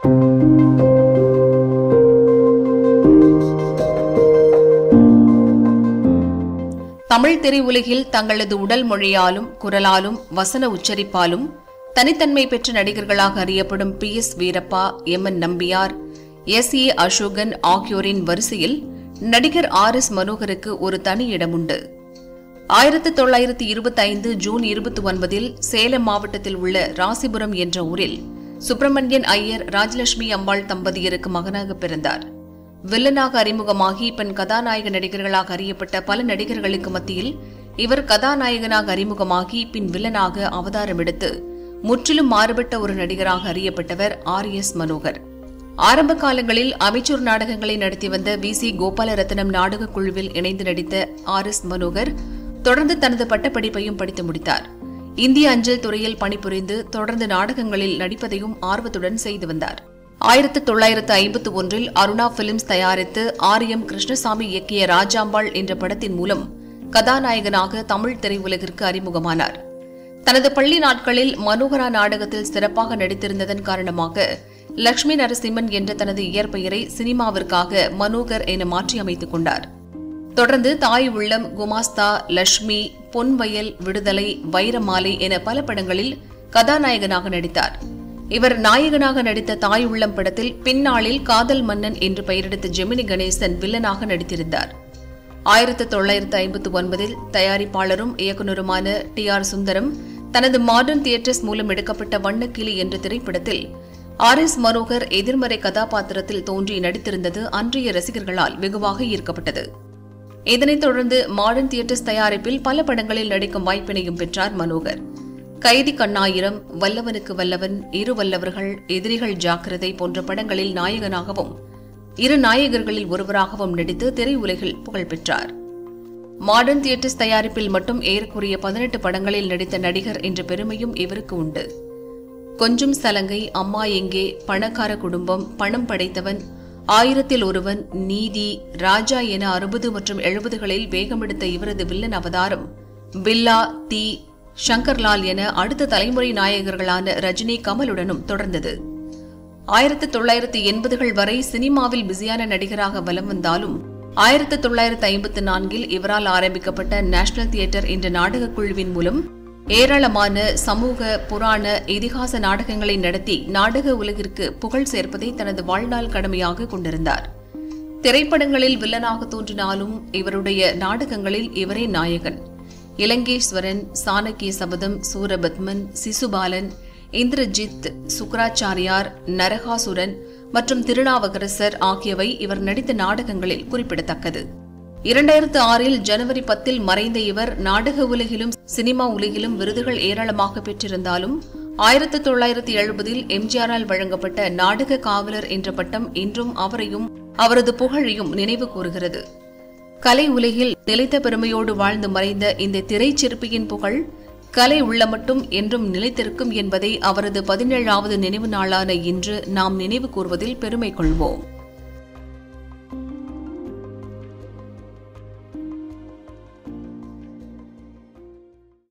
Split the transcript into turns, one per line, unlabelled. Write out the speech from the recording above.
தமிழ் திரையுலகில் தங்களது உடல் மொழியாலும் குரலாலும் வசன உச்சரிப்பாலும் தனித்தன்மை பெற்ற நடிகர்களாக அறியப்படும் P S Veerappa M N Nambiar S A Asokan ஆகியோரின் வரிசையில் நடிகர் ஆர் எஸ் மனோகருக்கு ஒரு தனி இடம் உண்டு ஆயிரத்து தொள்ளாயிரத்து இருபத்தைந்து ஜூன் இருபத்தி ஒன்பதில் சேலம் மாவட்டத்தில் உள்ள ராசிபுரம் என்ற ஊரில் சுப்பிரமணியன் ஐயர் ராஜலட்சுமி அம்பாள் தம்பதியருக்கு மகனாக பிறந்தார் வில்லனாக அறிமுகமாகி பின் கதாநாயக நடிகர்களாக அறியப்பட்ட பல நடிகர்களுக்கு மத்தியில் இவர் கதாநாயகனாக அறிமுகமாகி பின் வில்லனாக அவதாரம் எடுத்து முற்றிலும் மாறுபட்ட ஒரு நடிகராக அறியப்பட்டவர் ஆர் எஸ் மனோகர் ஆரம்ப காலங்களில் அமைச்சூர் நாடகங்களை நடத்தி வந்த வி சி கோபாலரத்னம் நாடகக் குழுவில் இணைந்து நடித்த ஆர் எஸ் மனோகர் தொடர்ந்து தனது பட்டப்படிப்பையும் படித்து முடித்தார் இந்திய அஞ்சல் துறையில் பணிபுரிந்து தொடர்ந்து நாடகங்களில் நடிப்பதையும் ஆர்வத்துடன் செய்து வந்தார் ஆயிரத்து தொள்ளாயிரத்து ஐம்பத்து ஒன்றில் அருணா பிலிம்ஸ் தயாரித்து ஆர் எம் கிருஷ்ணசாமி இயக்கிய ராஜாம்பாள் என்ற படத்தின் மூலம் கதாநாயகனாக தமிழ் திரையுலகிற்கு அறிமுகமானார் தனது பள்ளி நாட்களில் மனோகரா நாடகத்தில் சிறப்பாக நடித்திருந்ததன் காரணமாக லட்சுமி நரசிம்மன் என்ற தனது இயற்பெயரை சினிமாவிற்காக மனோகர் என மாற்றி அமைத்துக் கொண்டார் தொடர்ந்து தாய் உள்ளம் குமாஸ்தா லட்சுமி பொன்வயல் விடுதலை வைரமாலை என பல படங்களில் கதாநாயகனாக நடித்தார் இவர் நாயகனாக நடித்த தாய் உள்ளம் படத்தில் பின்னாளில் காதல் மன்னன் என்று பெயரெடுத்த ஜெமினி கணேசன் வில்லனாக நடித்திருந்தார் ஆயிரத்து தொள்ளாயிரத்து ஐம்பத்து ஒன்பதில் தயாரிப்பாளரும் இயக்குநருமான டி ஆர் சுந்தரம் தனது மாடர்ன் தியேட்டர்ஸ் மூலம் எடுக்கப்பட்ட வண்ணக்கிளி என்ற திரைப்படத்தில் ஆர் எஸ் மனோகர் எதிர்மறை கதாபாத்திரத்தில் தோன்றி நடித்திருந்தது அன்றைய ரசிகர்களால் வெகுவாக ஈர்க்கப்பட்டது இதனைத் தொடர்ந்து மாடர்ன் தியேட்டர்ஸ் தயாரிப்பில் பல படங்களில் நடிக்கும் வாய்ப்பினையும் பெற்றார் மனோகர் கைதி கண்ணாயிரம் வல்லவனுக்கு வல்லவன் இரு வல்லவர்கள் எதிரிகள் ஜாக்கிரதை போன்ற படங்களில் நாயகனாகவும் இரு நாயகர்களில் ஒருவராகவும் நடித்து திரையுலகில் புகழ் பெற்றார் மாடர்ன் தியேட்டர்ஸ் தயாரிப்பில் மட்டும் ஏறக்குறைய பதினெட்டு படங்களில் நடித்த நடிகர் என்ற பெருமையும் இவருக்கு உண்டு கொஞ்சம் சலங்கை அம்மா எங்கே பணக்கார குடும்பம் பணம் படைத்தவன் ஆயிரத்தில் ஒருவன் நீதி ராஜா என அறுபது மற்றும் எழுபதுகளில் வேகமெடுத்த இவரது வில்லன் அவதாரம் பில்லா தீ ஷங்கர்லால் என அடுத்த தலைமுறை நாயகர்களான ரஜினி கமலுடனும் தொடர்ந்தது ஆயிரத்து தொள்ளாயிரத்து எண்பதுகள் வரை சினிமாவில் பிஸியான நடிகராக வலம் வந்தாலும் ஆயிரத்து தொள்ளாயிரத்து ஐம்பத்து நான்கில் இவரால் ஆரம்பிக்கப்பட்ட நேஷனல் தியேட்டர் என்ற நாடகக் குழுவின் மூலம் ஏராளமான சமூக புராண இதிகாச நாடகங்களை நடத்தி நாடக உலகிற்கு புகழ் சேர்ப்பதை தனது வாழ்நாள் கடமையாக கொண்டிருந்தார் திரைப்படங்களில் வில்லனாக தோன்றினாலும் இவருடைய நாடகங்களில் இவரே நாயகன் இலங்கேஸ்வரன் சாணக்கிய சபதம் சூரபத்மன் சிசுபாலன் இந்திரஜித் சுக்கராச்சாரியார் நரகாசுரன் மற்றும் திருநாவுக்கரசர் ஆகியவை இவர் நடித்த நாடகங்களில் குறிப்பிடத்தக்கது இரண்டாயிரத்து ஆறில் ஜனவரி பத்தில் மறைந்த இவர் நாடக உலகிலும் சினிமா உலகிலும் விருதுகள் ஏராளமாக பெற்றிருந்தாலும் ஆயிரத்து தொள்ளாயிரத்து எழுபதில் எம்ஜிஆரால் வழங்கப்பட்ட நாடக காவலர் என்ற பட்டம் இன்றும் அவரையும் அவரது புகழையும் நினைவு கூறுகிறது கலை உலகில் நிலைத்த பெருமையோடு வாழ்ந்து மறைந்த இந்த திரைச்சிற்பியின் புகழ் கலை உள்ள மட்டும் என்றும் நிலைத்திருக்கும் என்பதை அவரது பதினேழாவது நினைவு நாளான இன்று நாம் நினைவு கூர்வதில் பெருமை கொள்வோம்